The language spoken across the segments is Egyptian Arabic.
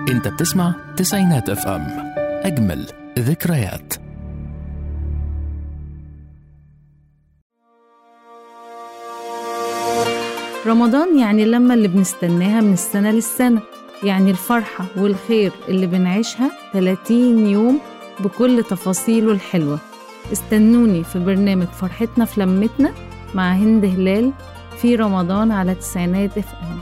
انت بتسمع تسعينات اف ام اجمل ذكريات رمضان يعني اللمة اللي بنستناها من السنة للسنة يعني الفرحة والخير اللي بنعيشها 30 يوم بكل تفاصيله الحلوة استنوني في برنامج فرحتنا في لمتنا مع هند هلال في رمضان على تسعينات اف ام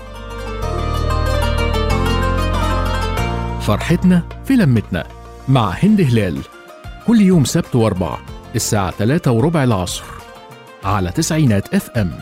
فرحتنا في لمتنا مع هند هلال كل يوم سبت واربع الساعة 3 وربع العصر على تسعينات اف ام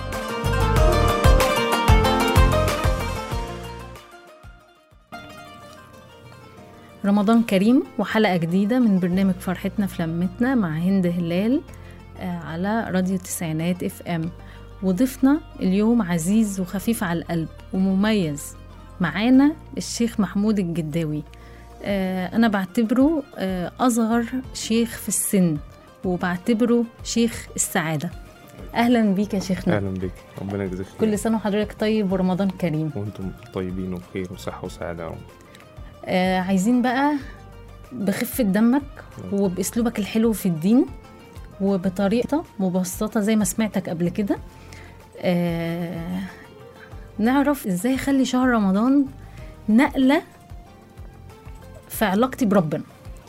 رمضان كريم وحلقة جديدة من برنامج فرحتنا في لمتنا مع هند هلال آه، على راديو التسعينات اف ام وضيفنا اليوم عزيز وخفيف على القلب ومميز معانا الشيخ محمود الجداوي آه، أنا بعتبره آه، أصغر شيخ في السن وبعتبره شيخ السعادة أهلا بيك يا شيخنا اهلا بك ربنا يجزيك خير كل سنة وحضرتك طيب ورمضان كريم وانتم طيبين وبخير وصحه وسعاده يا رب آه عايزين بقى بخفة دمك وبأسلوبك الحلو في الدين وبطريقة مبسطة زي ما سمعتك قبل كده آه نعرف ازاي اخلي شهر رمضان نقلة في علاقتي بربنا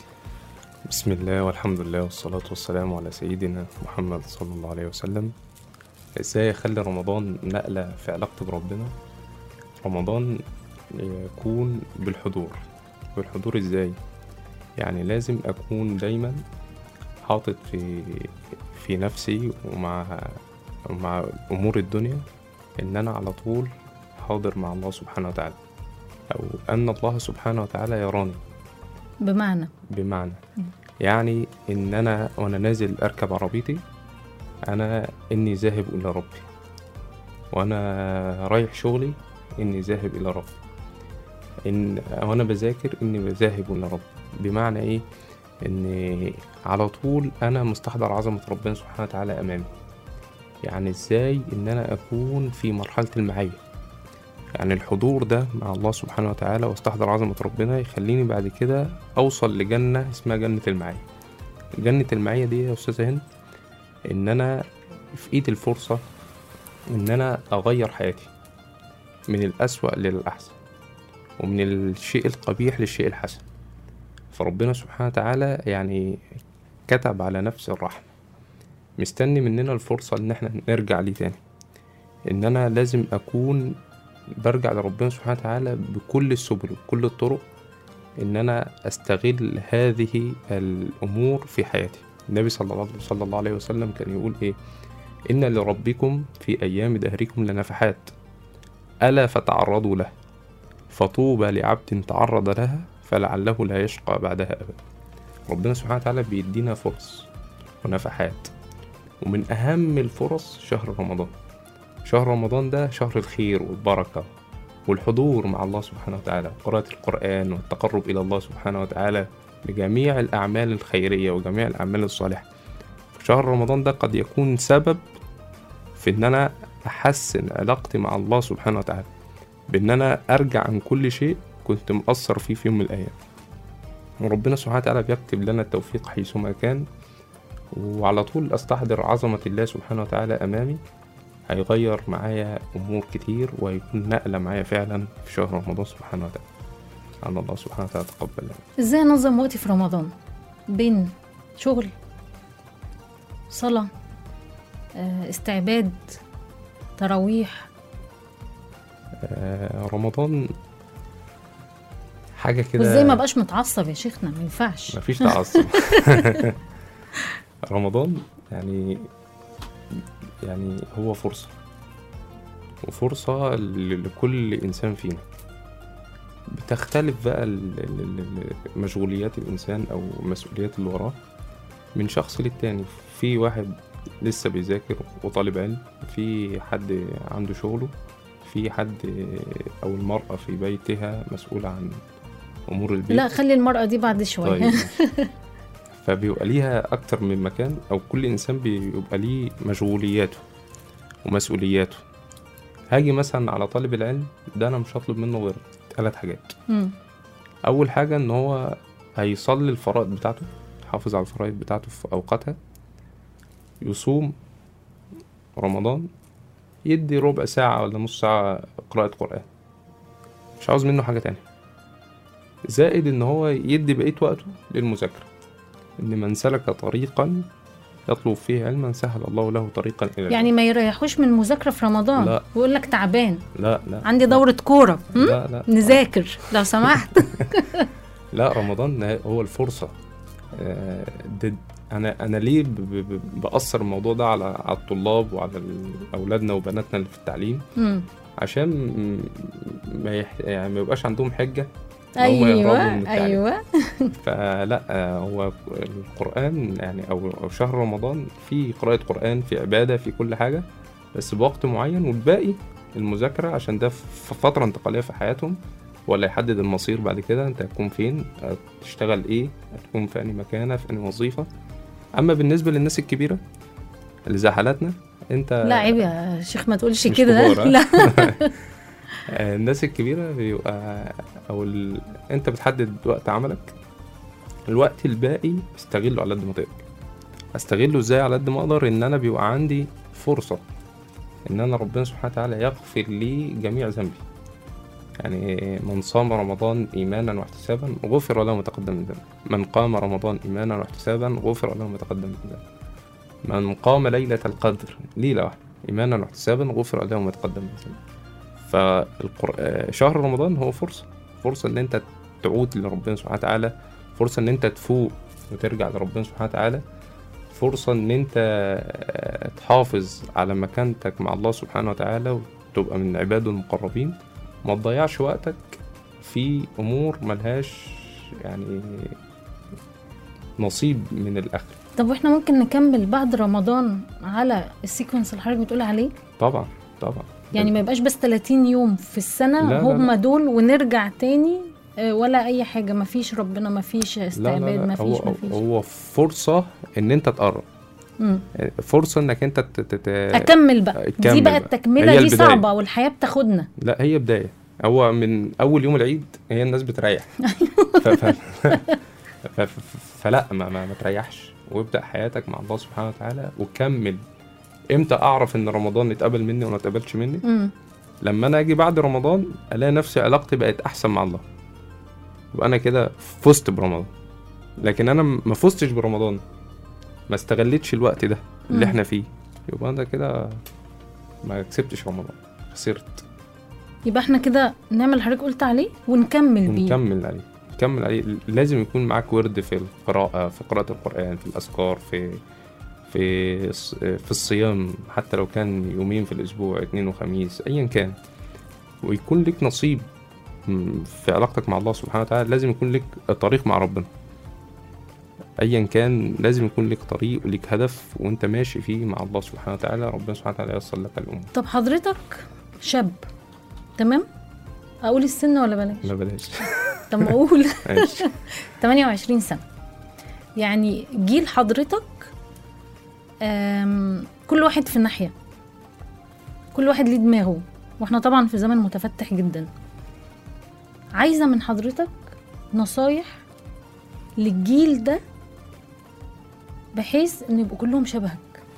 بسم الله والحمد لله والصلاة والسلام على سيدنا محمد صلى الله عليه وسلم ازاي اخلي رمضان نقلة في علاقتي بربنا رمضان يكون بالحضور بالحضور ازاي يعني لازم اكون دايما حاطط في في نفسي ومع مع امور الدنيا ان انا على طول حاضر مع الله سبحانه وتعالى او ان الله سبحانه وتعالى يراني بمعنى بمعنى يعني ان انا وانا نازل اركب عربيتي انا اني ذاهب الى ربي وانا رايح شغلي اني ذاهب الى ربي ان وانا بذاكر اني بذاهب الى ربي بمعنى ايه ان على طول انا مستحضر عظمة ربنا سبحانه وتعالى امامي يعني ازاي ان انا اكون في مرحلة المعية يعني الحضور ده مع الله سبحانه وتعالى واستحضر عظمة ربنا يخليني بعد كده أوصل لجنة اسمها جنة المعية جنة المعية دي يا أستاذة هند إن أنا في إيدي الفرصة إن أنا أغير حياتي من الأسوأ للأحسن ومن الشيء القبيح للشيء الحسن فربنا سبحانه وتعالى يعني كتب على نفس الرحمة مستني مننا الفرصة إن احنا نرجع ليه تاني إن أنا لازم أكون برجع لربنا سبحانه وتعالى بكل السبل وكل الطرق ان انا استغل هذه الامور في حياتي النبي صلى الله صلى الله عليه وسلم كان يقول ايه ان لربكم في ايام دهركم لنفحات الا فتعرضوا له فطوبى لعبد تعرض لها فلعله لا يشقى بعدها ابدا ربنا سبحانه وتعالى بيدينا فرص ونفحات ومن اهم الفرص شهر رمضان شهر رمضان ده شهر الخير والبركة والحضور مع الله سبحانه وتعالى قراءة القرآن والتقرب إلى الله سبحانه وتعالى بجميع الأعمال الخيرية وجميع الأعمال الصالحة شهر رمضان ده قد يكون سبب في إن أنا أحسن علاقتي مع الله سبحانه وتعالى بإن أنا أرجع عن كل شيء كنت مقصر فيه في يوم من الأيام وربنا سبحانه وتعالى بيكتب لنا التوفيق حيثما كان وعلى طول أستحضر عظمة الله سبحانه وتعالى أمامي هيغير معايا امور كتير وهيكون نقله معايا فعلا في شهر رمضان سبحانه وتعالى ان الله سبحانه وتعالى تقبل لنا ازاي انظم وقتي في رمضان بين شغل صلاة آه، استعباد تراويح آه، رمضان حاجه كده وازاي ما بقاش متعصب يا شيخنا ما ينفعش مفيش تعصب رمضان يعني يعني هو فرصة وفرصة ل- لكل إنسان فينا بتختلف بقى ال- ال- ال- مشغوليات الإنسان أو المسؤوليات اللي وراه من شخص للتاني في واحد لسه بيذاكر وطالب علم في حد عنده شغله في حد أو المرأة في بيتها مسؤولة عن أمور البيت لا خلي المرأة دي بعد شوية طيب فبيبقى ليها أكتر من مكان أو كل إنسان بيبقى ليه مشغولياته ومسؤولياته هاجي مثلا على طالب العلم ده أنا مش هطلب منه غير ثلاث حاجات مم. اول حاجه ان هو هيصلي الفرائض بتاعته يحافظ على الفرائض بتاعته في اوقاتها يصوم رمضان يدي ربع ساعة ولا نص ساعة قراءة قرآن مش عاوز منه حاجة تانية زائد ان هو يدي بقية وقته للمذاكرة ان من سلك طريقا يطلب فيه علما سهل الله له طريقا الى العلم. يعني ما يريحوش من المذاكره في رمضان لا. ويقول لك تعبان لا لا عندي دوره كوره هم؟ لا لا نذاكر لو سمحت لا رمضان هو الفرصة آه، ده أنا أنا ليه ب- ب- ب- بأثر الموضوع ده على على الطلاب وعلى ال- أولادنا وبناتنا اللي في التعليم مم. عشان م- ما يح... يعني ما يبقاش عندهم حجة إن هم يهربوا ايوه من التعليم. ايوه فلا آه، هو القرآن يعني أو أو شهر رمضان فيه قراءة قرآن في عبادة في كل حاجة بس بوقت معين والباقي المذاكرة عشان ده في فترة انتقالية في حياتهم ولا يحدد المصير بعد كده انت هتكون فين هتشتغل ايه هتكون في أي مكانة في أي وظيفة أما بالنسبة للناس الكبيرة اللي زي حالاتنا انت لا عيب يا شيخ ما تقولش مش كده كبار، ها؟ لا آه، الناس الكبيرة بيبقى أو ال... أنت بتحدد وقت عملك الوقت الباقي استغله على قد ما تقدر استغله ازاي على قد ما اقدر ان انا بيبقى عندي فرصة ان انا ربنا سبحانه وتعالى يغفر لي جميع ذنبي يعني من صام رمضان ايمانا واحتسابا غفر له ما تقدم من ذنبه من قام رمضان ايمانا واحتسابا غفر له ما تقدم من ذنبه من قام ليلة القدر ليلة واحدة ايمانا واحتسابا غفر له ما تقدم من ذنبه فشهر رمضان هو فرصة فرصة ان انت تعود لربنا سبحانه وتعالى فرصة ان انت تفوق وترجع لربنا سبحانه وتعالى فرصة ان انت آه، تحافظ على مكانتك مع الله سبحانه وتعالى وتبقى من عباده المقربين ما تضيعش وقتك في امور ملهاش يعني نصيب من الاخر طب واحنا ممكن نكمل بعد رمضان على السيكونس اللي حضرتك بتقول عليه طبعا طبعا يعني ما يبقاش بس 30 يوم في السنه لا، لا، هم لا. دول ونرجع تاني آه، ولا اي حاجه ما فيش ربنا ما فيش لا استعباد لا ما لا فيش هو, ما فيش هو فرصة ان انت تقرب مم. فرصة انك انت ت- ت- ت- اكمل بقى دي أكمل بقى بقى. التكمله هي دي البداية. صعبه والحياه بتاخدنا لا هي بداية هو من أول يوم العيد هي الناس بتريح ف... ف... ف... ف... فلا ما, ما, ما تريحش وابدأ حياتك مع الله سبحانه وتعالى وكمل امتى اعرف ان رمضان اتقبل مني ولا اتقبلش مني مم. لما انا اجي بعد رمضان الاقي نفسي علاقتي بقت احسن مع الله يبقى انا كده فزت برمضان لكن انا ما فزتش برمضان ما استغلتش الوقت ده اللي مم. احنا فيه يبقى انا كده ما كسبتش رمضان خسرت يبقى احنا كده نعمل اللي حضرتك قلت عليه ونكمل بيه ونكمل عليه نكمل عليه لازم يكون معاك ورد في القراءة في قراءة القرآن في الأذكار في في الص- في الصيام حتى لو كان يومين في الأسبوع اثنين وخميس أيا كان ويكون لك نصيب م- في علاقتك مع الله سبحانه وتعالى لازم يكون لك طريق مع ربنا أيا كان لازم يكون لك طريق ولك هدف وأنت ماشي فيه مع الله سبحانه وتعالى ربنا سبحانه وتعالى ييسر لك الأمور طب حضرتك شاب تمام اقول السن ولا بلاش لا بلاش طب ما اقول ماشي 28 سنة يعني جيل حضرتك آم، كل واحد في ناحية كل واحد ليه دماغه واحنا طبعا في زمن متفتح جدا عايزة من حضرتك نصايح للجيل ده بحيث ان يبقوا كلهم شبهك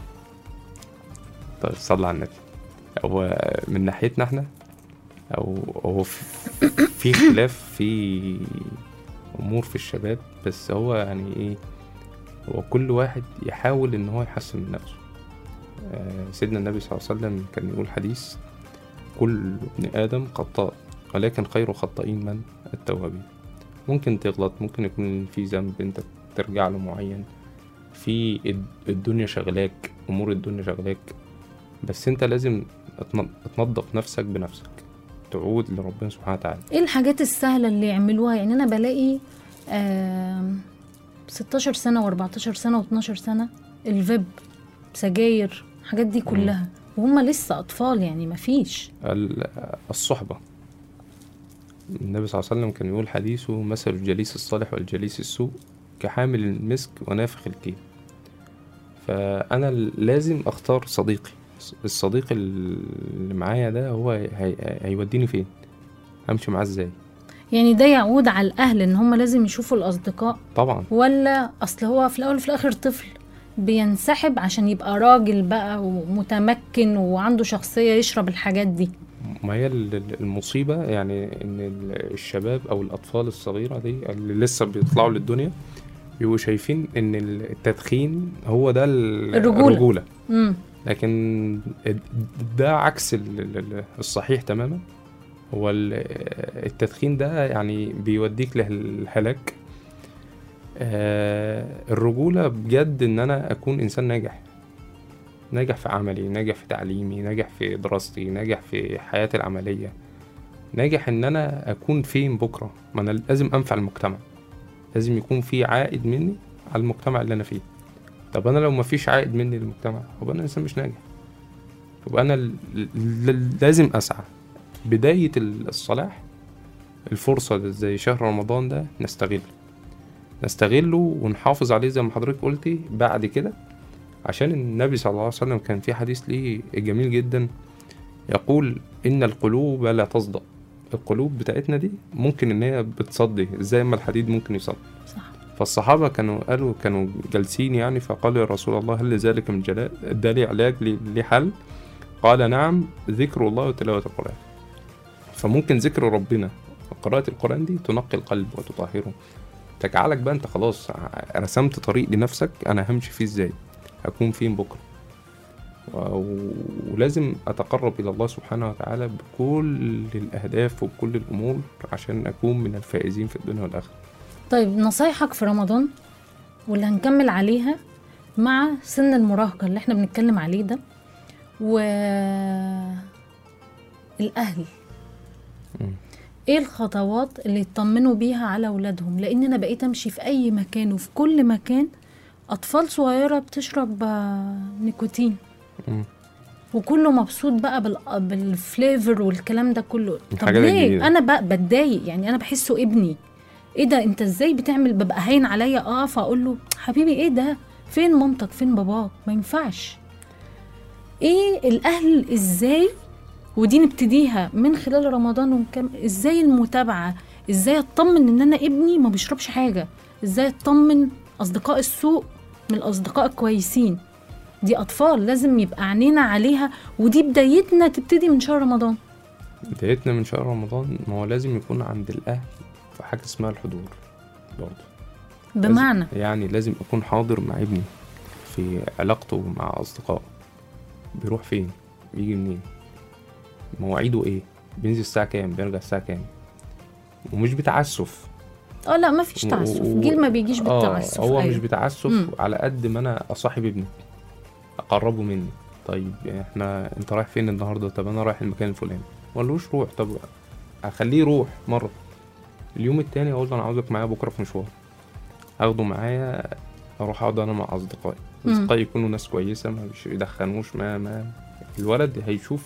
طيب صلى على النبي هو من ناحيتنا احنا او هو في- في اختلاف في امور في الشباب بس هو يعني ايه هو كل واحد يحاول ان هو يحسن من نفسه آه، سيدنا النبي صلى الله عليه وسلم كان يقول حديث كل ابن ادم خطاء ولكن خير خطائين من التوابين ممكن تغلط ممكن يكون في ذنب انت ترجع له معين في الد- الدنيا شغلاك امور الدنيا شغلاك بس انت لازم تن- تنظف نفسك بنفسك تعود لربنا سبحانه وتعالى ايه الحاجات السهلة اللي يعملوها يعني انا بلاقي آم، 16 سنة و14 سنة و12 سنة الفيب سجاير الحاجات دي كلها وهم لسه اطفال يعني مفيش ال- الصحبة النبي صلى الله عليه وسلم كان يقول حديثه مثل الجليس الصالح والجليس السوء كحامل المسك ونافخ الكيل فأنا لازم أختار صديقي الصديق اللي معايا ده هو هي... هيوديني فين همشي معاه ازاي يعني ده يعود على الاهل ان هم لازم يشوفوا الاصدقاء طبعا ولا اصل هو في الاول وفي الاخر طفل بينسحب عشان يبقى راجل بقى ومتمكن وعنده شخصية يشرب الحاجات دي ما هي ال- ال- المصيبة يعني إن ال- الشباب أو الأطفال الصغيرة دي اللي لسه بيطلعوا للدنيا بيبقوا شايفين إن التدخين هو ده ال- الرجولة. الرجولة امم لكن ده عكس ال- ال- ال- الصحيح تماما هو ال- التدخين ده يعني بيوديك للهلاك آه، الرجولة بجد إن أنا أكون إنسان ناجح ناجح في عملي ناجح في تعليمي ناجح في دراستي ناجح في حياتي العملية ناجح إن أنا أكون فين بكرة ما أنا لازم أنفع المجتمع لازم يكون في عائد مني على المجتمع اللي أنا فيه طب أنا لو مفيش عائد مني للمجتمع يبقى أنا إنسان مش ناجح يبقى أنا ل- ل- لازم أسعى بداية الصلاح الفرصة زي شهر رمضان ده نستغل نستغله ونحافظ عليه زي ما حضرتك قلتي بعد كده عشان النبي صلى الله عليه وسلم كان في حديث ليه جميل جدا يقول إن القلوب لا تصدأ القلوب بتاعتنا دي ممكن إن هي بتصدي زي ما الحديد ممكن يصدي صح فالصحابة كانوا قالوا كانوا جالسين يعني فقالوا يا رسول الله هل لذلك من جلاء ادالي علاج لي ليه حل قال نعم ذكر الله وتلاوة القرآن فممكن ذكر ربنا وقراءة القرآن دي تنقي القلب وتطهره تجعلك بقى انت خلاص ع- رسمت طريق لنفسك انا همشي فيه ازاي هكون فين بكرة و- ولازم اتقرب الى الله سبحانه وتعالى بكل الاهداف وبكل الامور عشان اكون من الفائزين في الدنيا والاخره طيب نصايحك في رمضان واللي هنكمل عليها مع سن المراهقة اللي احنا بنتكلم عليه ده و الأهل مم. ايه الخطوات اللي يطمنوا بيها على اولادهم لان انا بقيت امشي في اي مكان وفي كل مكان اطفال صغيره بتشرب آه، نيكوتين مم. وكله مبسوط بقى بال... بالفليفر والكلام ده كله طب الحاجات ليه الجديدة. انا بقى بتضايق يعني انا بحسه ابني ايه ده انت ازاي بتعمل ببقى هاين عليا اقف اقول له حبيبي ايه ده فين مامتك فين باباك ما ينفعش ايه الاهل ازاي ودي نبتديها من خلال رمضان ونكم ازاي المتابعه ازاي اطمن ان انا ابني ما بيشربش حاجه ازاي اطمن اصدقاء السوء من الاصدقاء الكويسين دي اطفال لازم يبقى عينينا عليها ودي بدايتنا تبتدي من شهر رمضان بدايتنا من شهر رمضان ما هو لازم يكون عند الاهل في حاجه اسمها الحضور برضه بمعنى لازم يعني لازم اكون حاضر مع ابني في علاقته مع اصدقائه بيروح فين بيجي منين مواعيده ايه بينزل الساعه كام بيرجع الساعه كام ومش بتعسف اه لا ما فيش تعسف و- جيل ما بيجيش اه بالتعسف هو أيوة. مش بتعسف مم. على قد ما انا اصاحب ابني اقربه مني طيب احنا انت رايح فين النهارده طب انا رايح المكان الفلاني ما قالوش روح طب اخليه يروح مره اليوم التاني اقول له انا عاوزك معايا بكره في مشوار اخده معايا اروح اقعد انا مع اصدقائي مم. اصدقائي يكونوا ناس كويسه ما مش يدخنوش ما ما الولد هيشوف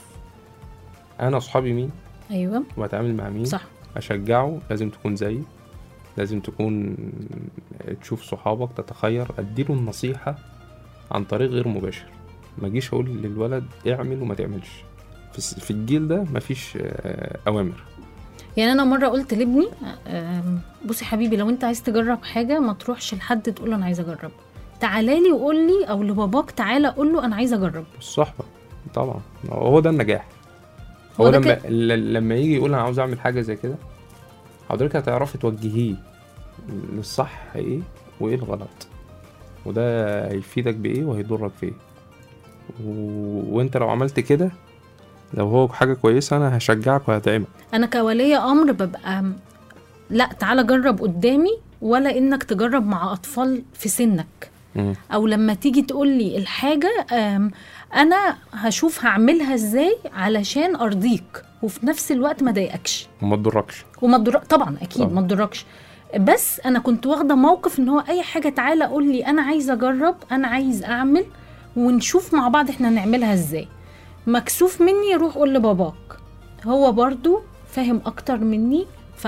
انا اصحابي مين ايوه وبتعامل مع مين صح اشجعه لازم تكون زيي لازم تكون تشوف صحابك تتخير اديله النصيحة عن طريق غير مباشر ما اجيش اقول للولد اعمل وما تعملش في الس- في الجيل ده مفيش آه، اوامر يعني انا مره قلت لابني آم، بصي حبيبي لو انت عايز تجرب حاجه ما تروحش لحد تقول له انا عايز اجرب تعالى لي وقول لي او لباباك تعالى قول له انا عايز اجرب الصحبة طبعا هو ده النجاح هو هو ده لما كده. ل- لما يجي يقول انا عاوز اعمل حاجة زي كده حضرتك هتعرفي توجهيه للصح ايه وايه الغلط وده هيفيدك بايه وهيضرك في ايه و... وانت لو عملت كده لو هو حاجة كويسة انا هشجعك وهدعمك انا كولي امر ببقى م- لا تعالى جرب قدامي ولا انك تجرب مع اطفال في سنك مم. او لما تيجي تقول لي الحاجه آم، انا هشوف هعملها ازاي علشان ارضيك وفي نفس الوقت ما ضايقكش وما تضركش وما تضر... طبعا اكيد طبعا. ما تضركش بس انا كنت واخده موقف ان هو اي حاجه تعالى قول لي انا عايزه اجرب انا عايز اعمل ونشوف مع بعض احنا نعملها ازاي مكسوف مني روح قول لباباك هو برضو فاهم اكتر مني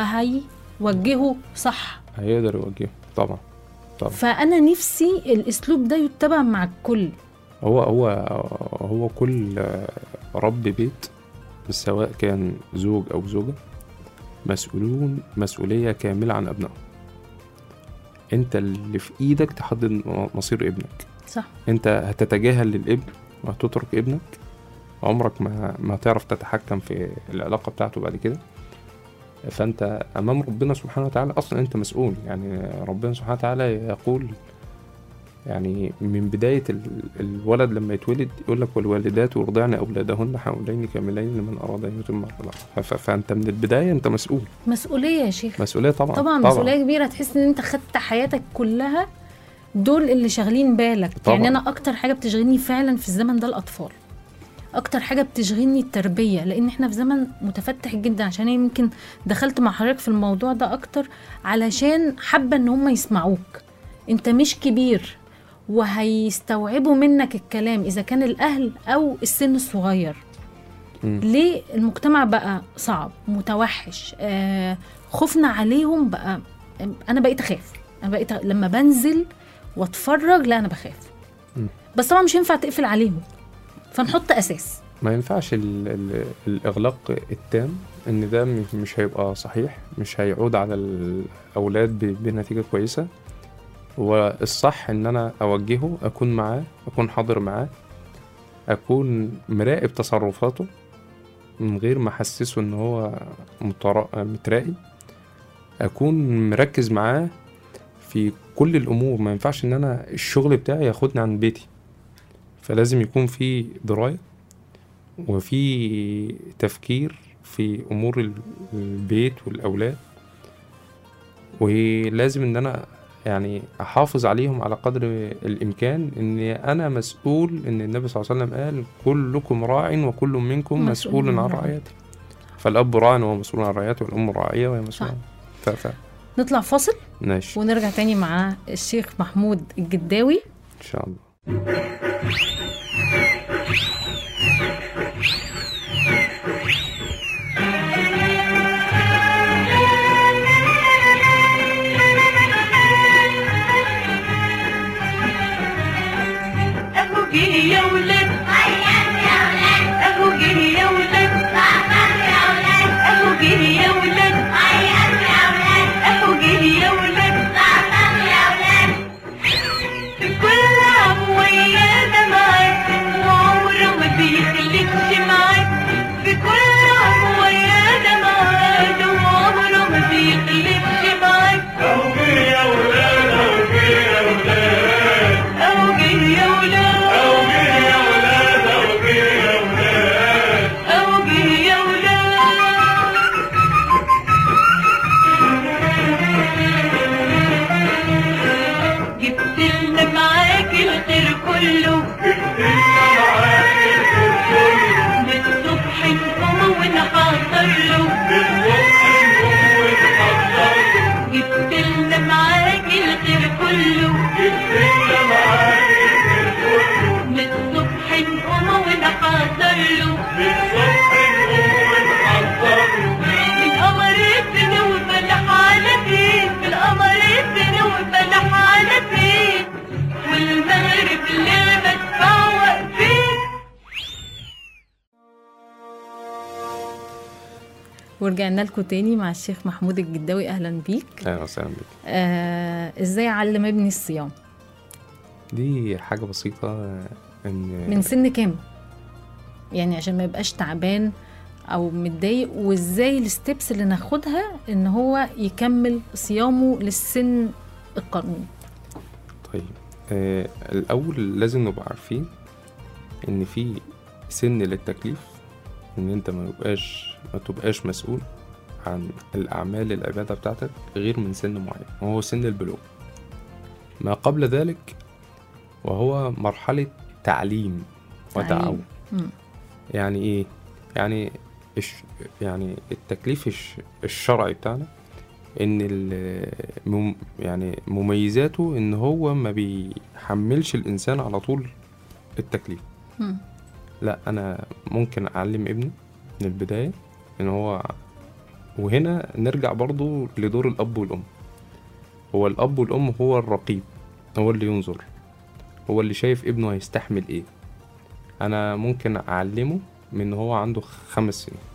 فهيوجهه صح هيقدر يوجهه طبعا طبعا فانا نفسي الاسلوب ده يتبع مع الكل هو هو هو كل رب بيت سواء كان زوج او زوجة مسؤولون مسؤولية كاملة عن أبنائهم أنت اللي في إيدك تحدد م- مصير ابنك صح أنت هتتجاهل للابن وهتترك ابنك عمرك ما ما هتعرف تتحكم في العلاقة بتاعته بعد كده فأنت أمام ربنا سبحانه وتعالى أصلا أنت مسؤول يعني ربنا سبحانه وتعالى يقول يعني من بداية ال- الولد لما يتولد يقول لك والوالدات يرضعن أولادهن حولين كاملين لمن أراد أن يتم الرضاعة ف- ف- فأنت من البداية أنت مسؤول مسؤوليه يا شيخ مسؤولية طبعا طبعا مسؤوليه كبيره تحس ان انت خدت حياتك كلها دول اللي شاغلين بالك طبعاً. يعني انا اكتر حاجه بتشغلني فعلا في الزمن ده الاطفال اكتر حاجه بتشغلني التربيه لان احنا في زمن متفتح جدا عشان أنا يمكن دخلت مع حضرتك في الموضوع ده اكتر علشان حابه ان هم يسمعوك انت مش كبير وهيستوعبوا منك الكلام اذا كان الاهل او السن الصغير مم. ليه المجتمع بقى صعب متوحش آه خوفنا عليهم بقى انا بقيت اخاف انا بقيت أ- لما بنزل واتفرج لا انا بخاف مم. بس طبعا مش ينفع تقفل عليهم فنحط اساس ما ينفعش ال ال الإغلاق التام إن ده م- مش هيبقى صحيح مش هيعود على الأولاد ب- بنتيجة كويسة والصح إن أنا أوجهه أكون معاه أكون حاضر معاه أكون مراقب تصرفاته من غير ما أحسسه إن هو مترا- متراقب أكون مركز معاه في كل الأمور ما ينفعش إن أنا الشغل بتاعي ياخدني عن بيتي فلازم يكون في دراية وفي تفكير في امور ال- البيت والاولاد ولازم ان انا يعني احافظ عليهم على قدر الامكان ان انا مسؤول ان النبي صلى الله عليه وسلم قال كلكم راع وكل منكم مسؤول مسؤول عن عن رعيته. رعيته فالاب راع وهو مسؤول عن رعيته والام راعيه وهي صح. مسؤوله ف ف نطلع فاصل ماشي ونرجع تاني مع الشيخ محمود الجداوي ان شاء الله اهو جه يا ولاد اهو جه يا ولاد اهو جه يا ولاد اهو جه يا ولاد في كل عام ويانا معاك وعمره ما بيخليكش معاك في كل عام ويانا معاك وعمره ما بيخليكش معاك اهو جه يا ولاد اهو جه يا ولاد جبت لنا معاك الخير كله من الصبح نقوم ونحضر له جبت لنا معاك الخير كله من الصبح نقوم ونحضر له من قمر الدنيا وبلح على فين من قمر الدنيا وبلح على فين والمغرب لما تبع واقفين ورجعنا لكم تاني مع الشيخ محمود الجداوي اهلا بيك اهلا وسهلا بك آه ازاي اعلم ابني الصيام دي حاجه بسيطه ان من سن كام يعني عشان ما يبقاش تعبان او متضايق وازاي الستبس اللي ناخدها ان هو يكمل صيامه للسن القانوني طيب آه الأول لازم نبقى عارفين إن في سن للتكليف إن أنت ما يبقاش ما تبقاش مسؤول عن الأعمال العبادة بتاعتك غير من سن معين وهو سن البلوغ ما قبل ذلك وهو مرحلة تعليم وتعاون تعليم. مم. يعني إيه؟ يعني الش... يعني التكليف الش... الشرعي بتاعنا ان ال- مم يعني مميزاته ان هو ما بيحملش الانسان على طول التكليف مم. لا انا ممكن اعلم ابني من البدايه ان هو وهنا نرجع برضو لدور الاب والام هو الاب والام هو الرقيب هو اللي ينظر هو اللي شايف ابنه هيستحمل ايه انا ممكن اعلمه من هو عنده خمس سنين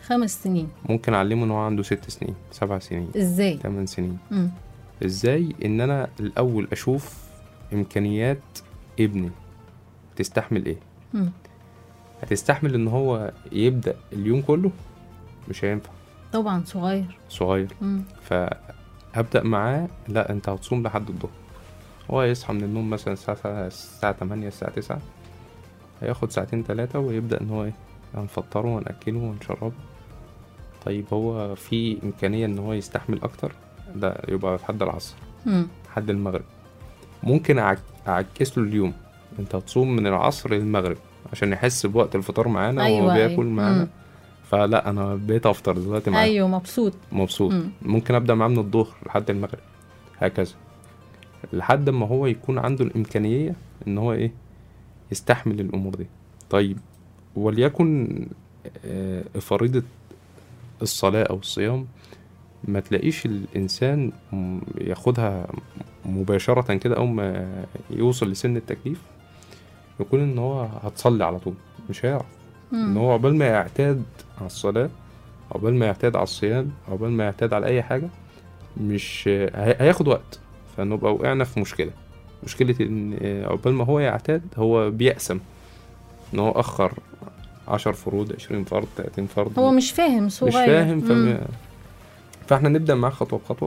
خمس سنين ممكن اعلمه ان هو عنده ست سنين سبع سنين ازاي ثمان سنين مم. ازاي ان انا الاول اشوف امكانيات ابني تستحمل ايه مم. هتستحمل ان هو يبدا اليوم كله مش هينفع طبعا صغير صغير مم. فهبدا معاه لا انت هتصوم لحد الظهر هو يصحى من النوم مثلا الساعه الساعه 8 الساعه 9 هياخد ساعتين ثلاثه ويبدا ان هو ايه هنفطره وناكله ونشربه طيب هو في امكانيه ان هو يستحمل اكتر ده يبقى لحد العصر مم. لحد المغرب ممكن أعك- اعكس له اليوم انت هتصوم من العصر للمغرب عشان يحس بوقت الفطار معانا وهو أيوة، بياكل أيوة. معانا مم. فلا انا بقيت افطر دلوقتي معاه ايوه مبسوط مبسوط مم. ممكن ابدا معاه من الظهر لحد المغرب هكذا لحد ما هو يكون عنده الامكانيه ان هو ايه يستحمل الامور دي طيب وليكن آه، فريضه الصلاه او الصيام ما تلاقيش الانسان م- ياخدها مباشره كده اول ما يوصل لسن التكليف يكون ان هو هتصلي على طول مش هيعرف ان مم. هو عقبال ما يعتاد على الصلاة عقبال ما يعتاد على الصيام عقبال ما يعتاد على أي حاجة مش هي- هياخد وقت فنبقى وقعنا في مشكلة مشكلة إن عقبال ما هو يعتاد هو بيأسم إن هو أخر عشر فروض عشرين فرض تلاتين فرض هو مش فاهم صغير مش فاهم مم. فم... فاحنا نبدأ معاه خطوة بخطوة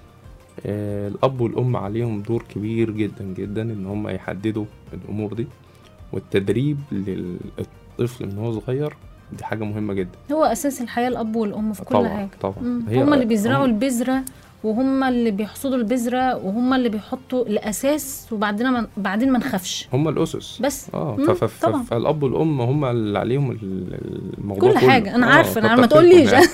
آه، الأب والأم عليهم دور كبير جدا جدا إن هم يحددوا الأمور دي والتدريب للطفل من هو صغير دي حاجة مهمة جدا هو اساس الحياه الاب والام في كل طبعا حاجه طبعا مم. هي- هم اللي بيزرعوا هم- البذره وهم اللي بيحصدوا البذره وهم اللي بيحطوا الاساس وبعدين ما بعدين ما نخافش هم الأسس بس اه مم، ف- ف- طبعا. فالأب والأم هم اللي عليهم ال- الموضوع كل كله. حاجة، أنا آه، عارفة، أنا كتر ما خيركم تقوليش. يعني.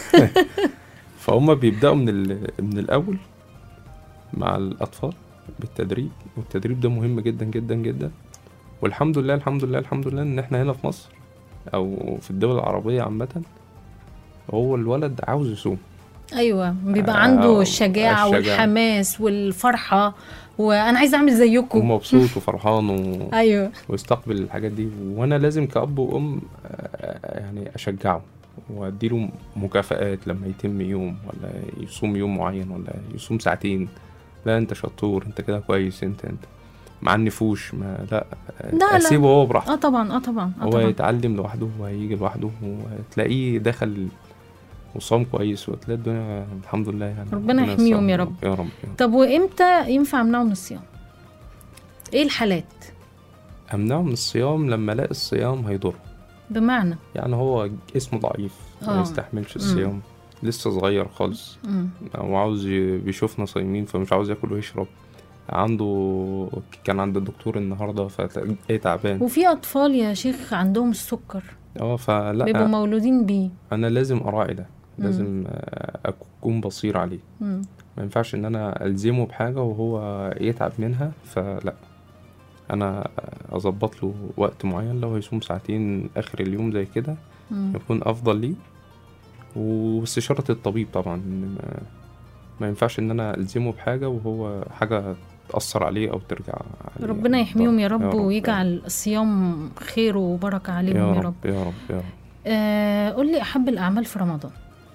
فهم بيبدأوا من ال- من الأول مع الأطفال بالتدريب والتدريب ده مهم جدا جدا جدا والحمد لله الحمد لله الحمد لله إن إحنا هنا في مصر أو في الدول العربية عامة هو الولد عاوز يصوم ايوه بيبقى آه، عنده الشجاعه الشجاعة. والحماس والفرحه وانا عايزه اعمل زيكم ومبسوط وفرحان و... ايوه ويستقبل الحاجات دي وانا لازم كأب وأم آه، يعني أشجعه وأديله مكافآت لما يتم يوم ولا يصوم يوم معين ولا يصوم ساعتين لا أنت شطور أنت كده كويس أنت أنت مع النفوش ما لا لا، لا. أسيبه هو براحته اه طبعا اه طبعا اه هو طبعا يتعلم لوحده وهيجي لوحده وتلاقيه دخل وصام كويس وتلاقي الدنيا الحمد لله يعني ربنا يحميهم يا يسر. رب. يا رب يا رب طب وامتى ينفع امنعه من الصيام ايه الحالات أمنعه من الصيام لما ألاقي الصيام هيضره بمعنى يعني هو جسمه ضعيف ما آه. يستحملش الصيام لسه صغير خالص مم. وعاوز ي- بيشوفنا صايمين فمش عاوز ياكل ويشرب عنده كان عند الدكتور النهارده فتلاقيه تعبان وفي اطفال يا شيخ عندهم السكر اه بيبقوا فلا مولودين بيه انا لازم اراعي ده مم. لازم آه، اكون بصير عليه مم. ما ينفعش ان انا الزمه بحاجه وهو يتعب منها فلا انا اظبط له وقت معين لو هيصوم ساعتين اخر اليوم زي كده مم. يكون افضل ليه واستشارة الطبيب طبعا إن ما, ما ينفعش ان انا الزمه بحاجة وهو حاجة تأثر عليه او ترجع عليه ربنا يحميهم يا يا رب رب، ويجعل الصيام خير وبركه يا عليهم يا رب رب يا رب يا رب آه قول لي احب الاعمال في رمضان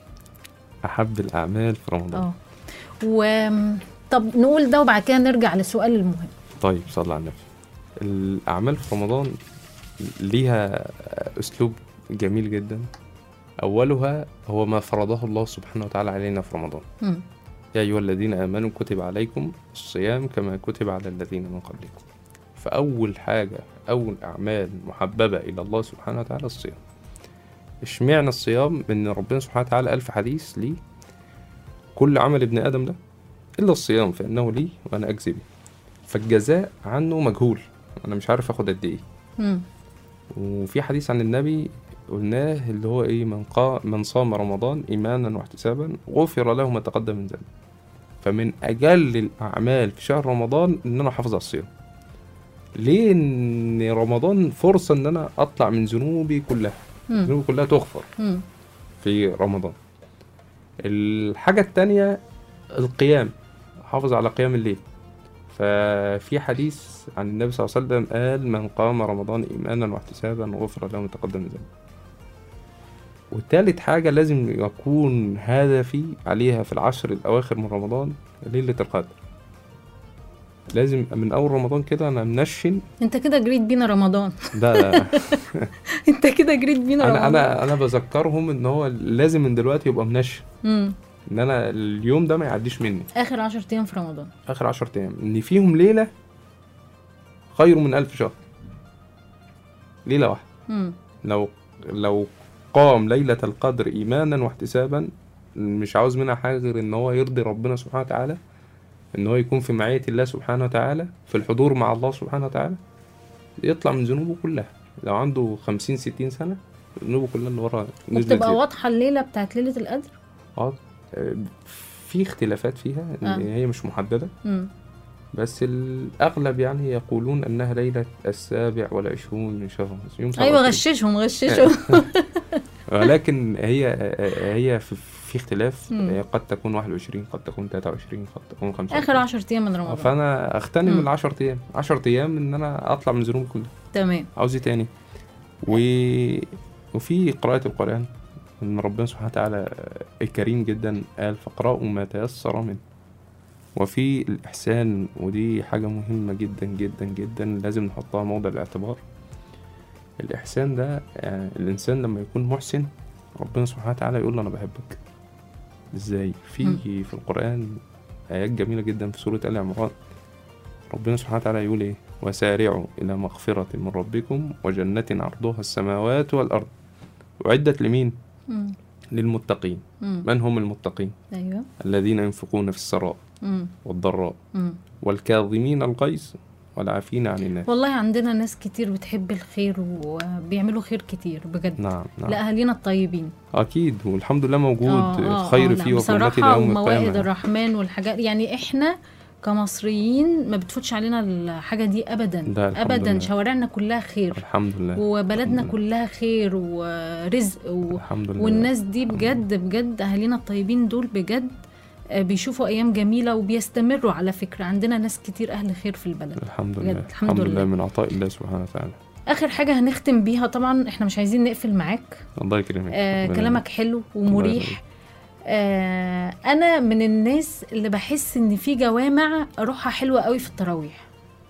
احب الاعمال في رمضان اه و طب نقول ده وبعد كده نرجع للسؤال المهم طيب صلى على النبي الاعمال في رمضان ليها اسلوب جميل جدا اولها هو ما فرضه الله سبحانه وتعالى علينا في رمضان مم. يا أيها الذين آمنوا كتب عليكم الصيام كما كتب على الذين من قبلكم فأول حاجة أول أعمال محببة إلى الله سبحانه وتعالى الصيام اشمعنى الصيام إن ربنا سبحانه وتعالى قال في حديث لي كل عمل ابن آدم ده إلا الصيام فإنه لي وأنا أجزي به فالجزاء عنه مجهول أنا مش عارف آخد قد إيه مم. وفي حديث عن النبي قلناه اللي هو ايه من قا من صام رمضان ايمانا واحتسابا غفر له ما تقدم من ذنبه فمن اجل الاعمال في شهر رمضان ان انا احافظ على الصيام ليه ان رمضان فرصه ان انا اطلع من ذنوبي كلها مم. ذنوبي كلها تغفر مم. في رمضان الحاجه التانية القيام حافظ على قيام الليل ففي حديث عن النبي صلى الله عليه وسلم قال من قام رمضان إيمانا واحتسابا غفر له ما تقدم من ذنبه وتالت حاجة لازم يكون هدفي عليها في العشر الأواخر من رمضان ليلة القدر لازم من أول رمضان كده أنا منشن انت كده جريت بينا رمضان ده انت كده جريت بينا رمضان أنا أنا أنا بذكرهم إن هو لازم من دلوقتي يبقى منشن مم. إن أنا اليوم ده ما يعديش مني اخر 10 ايام في رمضان آخر عشر أيام إن فيهم ليلة خير من ألف شهر ليلة واحدة مم. لو لو قام ليلة القدر إيمانا واحتسابا مش عاوز منها حاجة غير إن هو يرضي ربنا سبحانه وتعالى إن هو يكون في معية الله سبحانه وتعالى في الحضور مع الله سبحانه وتعالى يطلع من ذنوبه كلها لو عنده خمسين ستين سنة ذنوبه كلها اللي ورا نزلت وبتبقى زي- واضحه الليله بتاعت ليله القدر اه في اختلافات فيها إن آه. هي مش محددة مم. بس الأغلب يعني يقولون أنها ليلة السابع والعشرون من شهر يوم ايوه 27. غششهم غششهم ولكن هي هي في, في اختلاف مم. هي قد تكون 21 قد تكون 23 قد تكون 25 اخر 10 ايام من رمضان فانا اغتنم مم. ال 10 ايام 10 ايام ان انا اطلع من ذنوبي كلها تمام عاوز ايه تاني و... وفي قراءة القرآن ان ربنا سبحانه وتعالى الكريم جدا قال فاقرأوا ما تيسر منه وفي الإحسان ودي حاجة مهمة جدا جدا جدا لازم نحطها موضع الاعتبار الإحسان ده يعني الإنسان لما يكون محسن ربنا سبحانه وتعالى يقول له أنا بحبك إزاي في مم. في القرآن آيات جميلة جدا في سورة آل عمران ربنا سبحانه وتعالى يقول إيه وسارعوا إلى مغفرة من ربكم وجنة عرضها السماوات والأرض أعدت لمين؟ مم. للمتقين مم. من هم المتقين؟ ايوه الذين ينفقون في السراء مم. والضراء مم. والكاظمين الغيظ والعافين عن الناس والله عندنا ناس كتير بتحب الخير وبيعملوا خير كتير بجد نعم نعم لأهالينا الطيبين أكيد والحمد لله موجود آه، آه، الخير آه، فيه لا، وفرمته بصراحة ليوم وموائد القيامة الرحمن والحاجات يعني احنا كمصريين ما بتفوتش علينا الحاجة دي أبدا ده الحمد أبدا لله. شوارعنا كلها خير الحمد لله وبلدنا الحمد لله. كلها خير ورزق و... الحمد لله والناس دي بجد بجد أهالينا الطيبين دول بجد آه، بيشوفوا أيام جميلة وبيستمروا على فكرة عندنا ناس كتير أهل خير في البلد الحمد بجد، لله الحمد الحمد لله. لله من عطاء الله سبحانه وتعالى آخر حاجة هنختم بيها طبعا احنا مش عايزين نقفل معاك الله يكرمك آه ربنا كلامك حلو ومريح آه انا من الناس اللي بحس ان في جوامع روحها حلوه قوي في التراويح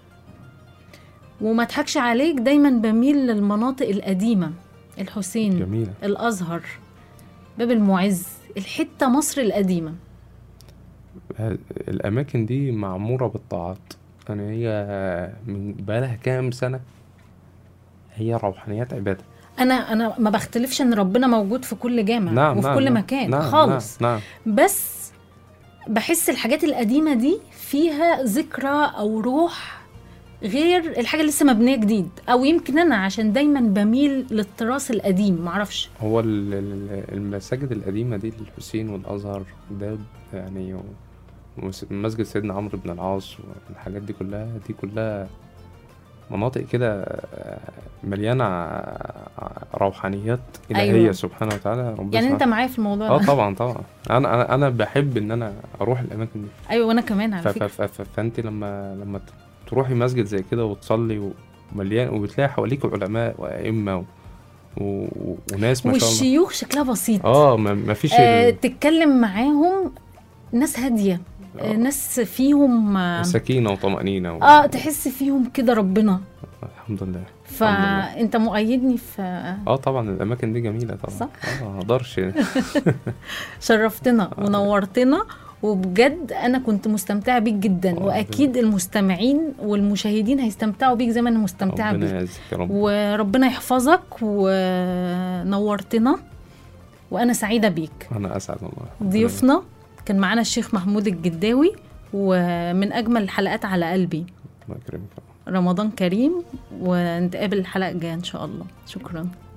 وما اضحكش عليك دايما بميل للمناطق القديمه الحسين جميلة الازهر باب المعز الحته مصر القديمه ه- الأماكن دي معمورة بالطاعات يعني هي من بقالها كام سنة هي روحانيات عبادة انا انا ما بختلفش ان ربنا موجود في كل جامع نعم وفي نعم كل نعم مكان نعم خالص نعم, نعم. بس بحس الحاجات القديمة دي فيها ذكرى أو روح غير الحاجة اللي لسه مبنية جديد أو يمكن أنا عشان دايما بميل للتراث القديم معرفش هو ال- ال- المساجد القديمة دي الحسين والأزهر ده يعني ومس- مسجد سيدنا عمرو بن العاص والحاجات دي كلها دي كلها مناطق كده آه، مليانة ع- روحانيات إلهية أيوة. سبحانه وتعالى ربنا يعني أنت سبحانه- معايا في الموضوع اه ده طبعا طبعا انا انا انا بحب ان انا اروح الاماكن دي أيوة وأنا كمان ف- على ف- فكرة ف- ف- فانت لما لما ت- تروحي مسجد زي كده وتصلي ومليان وبتلاقي حواليك علماء وائمه و... و... وناس ما شاء الله والشيوخ شكلها بسيط اه ما ما فيش آه ال- تتكلم معاهم ناس هادية آه آه. ناس فيهم آه, سكينه وطمانينه و... آه تحس فيهم كده ربنا الحمد لله فأنت مؤيدني في اه طبعا الاماكن دي جميله طبعا صح. اه ما اقدرش شرفتنا ونورتنا وبجد انا كنت مستمتعه بيك جدا آه، واكيد المستمعين والمشاهدين هيستمتعوا بيك زي ما انا مستمتعه ربنا بيك يعزك يا رب وربنا يحفظك ونورتنا وانا سعيده بيك انا اسعد والله ضيوفنا كان معانا الشيخ محمود الجداوي ومن اجمل الحلقات على قلبي الله يكرمك رمضان كريم ونتقابل الحلقه الجايه ان شاء الله شكرا